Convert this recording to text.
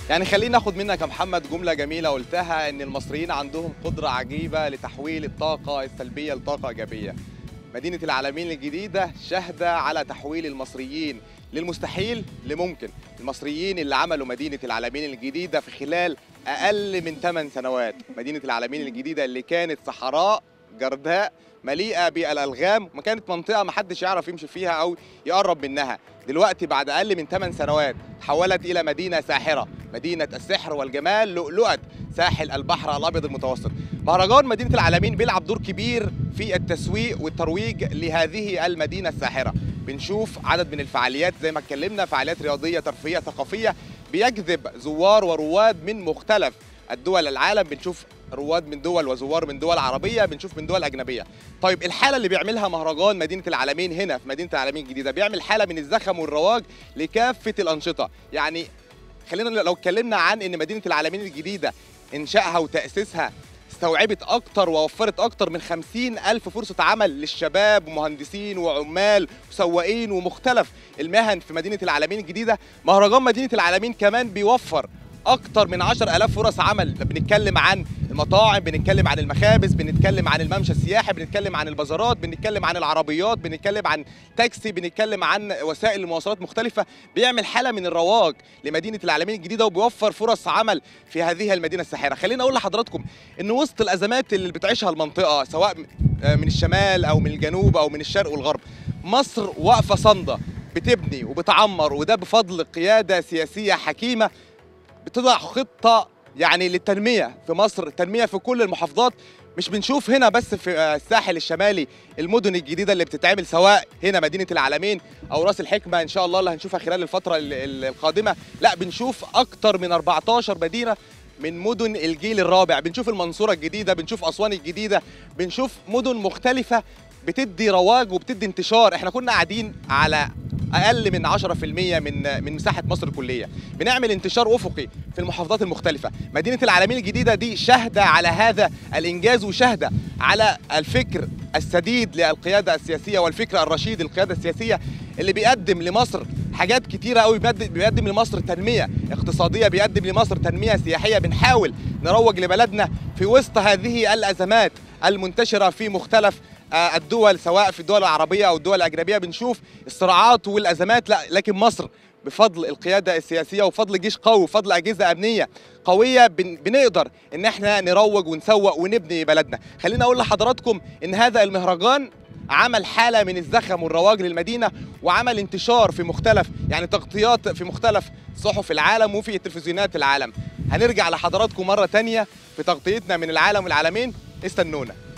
يعني خلينا ناخد منك يا محمد جملة جميلة قلتها إن المصريين عندهم قدرة عجيبة لتحويل الطاقة السلبية لطاقة إيجابية. مدينة العالمين الجديدة شاهدة على تحويل المصريين للمستحيل لممكن. المصريين اللي عملوا مدينة العالمين الجديدة في خلال أقل من 8 سنوات. مدينة العالمين الجديدة اللي كانت صحراء جرداء مليئة بالألغام ما كانت منطقة ما حدش يعرف يمشي فيها أو يقرب منها دلوقتي بعد أقل من 8 سنوات تحولت إلى مدينة ساحرة مدينة السحر والجمال لؤلؤة ساحل البحر الأبيض المتوسط مهرجان مدينة العالمين بيلعب دور كبير في التسويق والترويج لهذه المدينة الساحرة بنشوف عدد من الفعاليات زي ما اتكلمنا فعاليات رياضية ترفيهية ثقافية بيجذب زوار ورواد من مختلف الدول العالم بنشوف رواد من دول وزوار من دول عربيه بنشوف من دول اجنبيه طيب الحاله اللي بيعملها مهرجان مدينه العالمين هنا في مدينه العالمين الجديده بيعمل حاله من الزخم والرواج لكافه الانشطه يعني خلينا لو اتكلمنا عن ان مدينه العالمين الجديده انشائها وتاسيسها استوعبت اكتر ووفرت اكتر من خمسين الف فرصه عمل للشباب ومهندسين وعمال وسواقين ومختلف المهن في مدينه العالمين الجديده مهرجان مدينه العالمين كمان بيوفر اكتر من 10000 فرص عمل بنتكلم عن المطاعم بنتكلم عن المخابز بنتكلم عن الممشى السياحي بنتكلم عن البازارات بنتكلم عن العربيات بنتكلم عن تاكسي بنتكلم عن وسائل المواصلات مختلفه بيعمل حاله من الرواج لمدينه العالمين الجديده وبيوفر فرص عمل في هذه المدينه الساحره خليني اقول لحضراتكم ان وسط الازمات اللي بتعيشها المنطقه سواء من الشمال او من الجنوب او من الشرق والغرب مصر واقفه صامده بتبني وبتعمر وده بفضل قياده سياسيه حكيمه بتضع خطه يعني للتنميه في مصر التنميه في كل المحافظات مش بنشوف هنا بس في الساحل الشمالي المدن الجديده اللي بتتعمل سواء هنا مدينه العالمين او راس الحكمه ان شاء الله اللي هنشوفها خلال الفتره القادمه لا بنشوف اكتر من 14 مدينه من مدن الجيل الرابع بنشوف المنصوره الجديده بنشوف اسوان الجديده بنشوف مدن مختلفه بتدي رواج وبتدي انتشار احنا كنا قاعدين على اقل من 10% من من مساحه مصر الكليه بنعمل انتشار افقي في المحافظات المختلفه مدينه العالمين الجديده دي شاهده على هذا الانجاز وشاهده على الفكر السديد للقياده السياسيه والفكر الرشيد للقياده السياسيه اللي بيقدم لمصر حاجات كتيره قوي بيقدم لمصر تنميه اقتصاديه بيقدم لمصر تنميه سياحيه بنحاول نروج لبلدنا في وسط هذه الازمات المنتشره في مختلف الدول سواء في الدول العربيه او الدول الاجنبيه بنشوف الصراعات والازمات لا لكن مصر بفضل القياده السياسيه وفضل جيش قوي وفضل اجهزه امنيه قويه بن بنقدر ان احنا نروج ونسوق ونبني بلدنا خلينا اقول لحضراتكم ان هذا المهرجان عمل حاله من الزخم والرواج للمدينه وعمل انتشار في مختلف يعني تغطيات في مختلف صحف العالم وفي تلفزيونات العالم هنرجع لحضراتكم مره تانية في تغطيتنا من العالم والعالمين استنونا